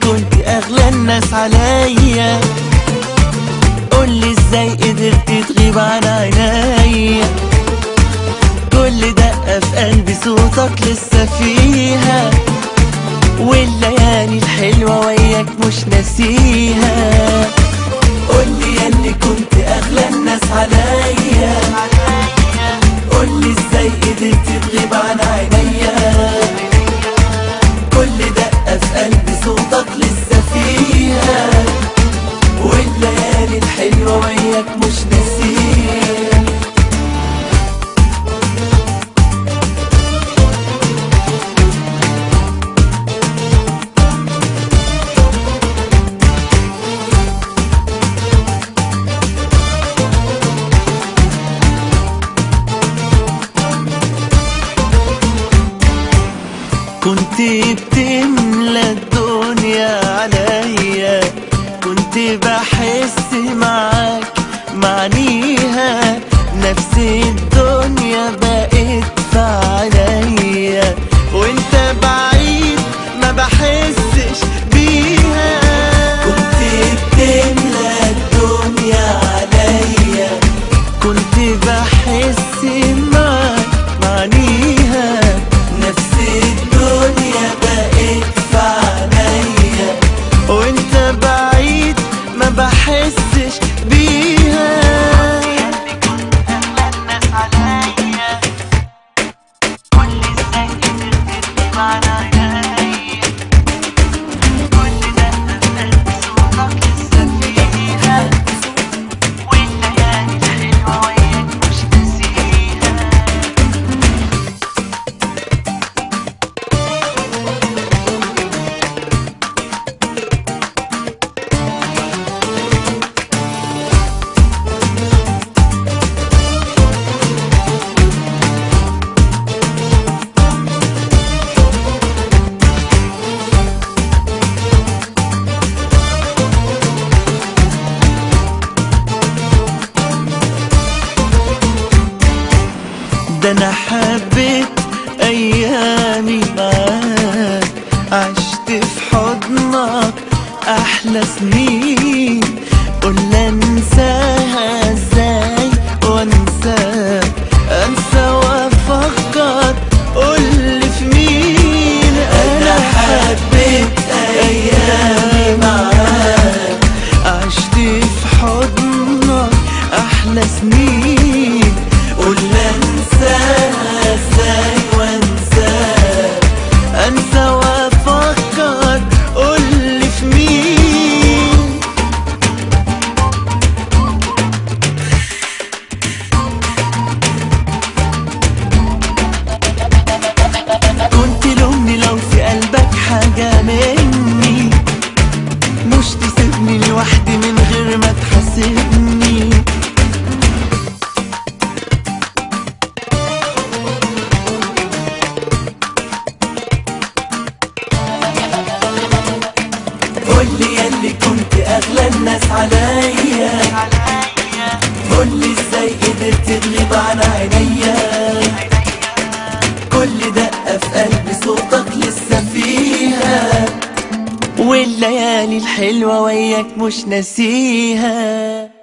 كنت اغلى الناس عليا قولي ازاي قدرت تغيب عن عينيا كل دقة في قلبي صوتك لسه فيها والليالي الحلوة وياك مش ناسيها قولي ياللي كنت اغلى الناس عليا قولي ازاي قدرت تغيب عن عينيا كل دقة في قلبي صوتك لسه فيها والليالي الحلوة وياك مش ناسيها كنت بتملى الدنيا عليا كنت بحس معاك معنيها نفس الدنيا بقت في عليا وانت بعيد ما بحسش بيها كنت بتملى الدنيا عليا كنت بحس معاك معنيها نفس الدنيا بقت في عليا وانت بعيد ما بحسش بيها ده انا حبيت ايامي معاك عشت في حضنك احلى سنين قول انساها ازاي وانساك انسى وافكر قول في مين انا حبيت ايامي معاك عشت في حضنك احلى سنين قول انساها ازاي وانساك انسى وافكر قول في مين كنت لومني لو في قلبك حاجة مني مش تسيبني لوحدي من غير ما تحاسبني قولي ياللي كنت اغلى الناس عليا قولي ازاي قدرت تغيب عن عينيا كل دقة في قلبي صوتك لسه فيها والليالي الحلوة وياك مش ناسيها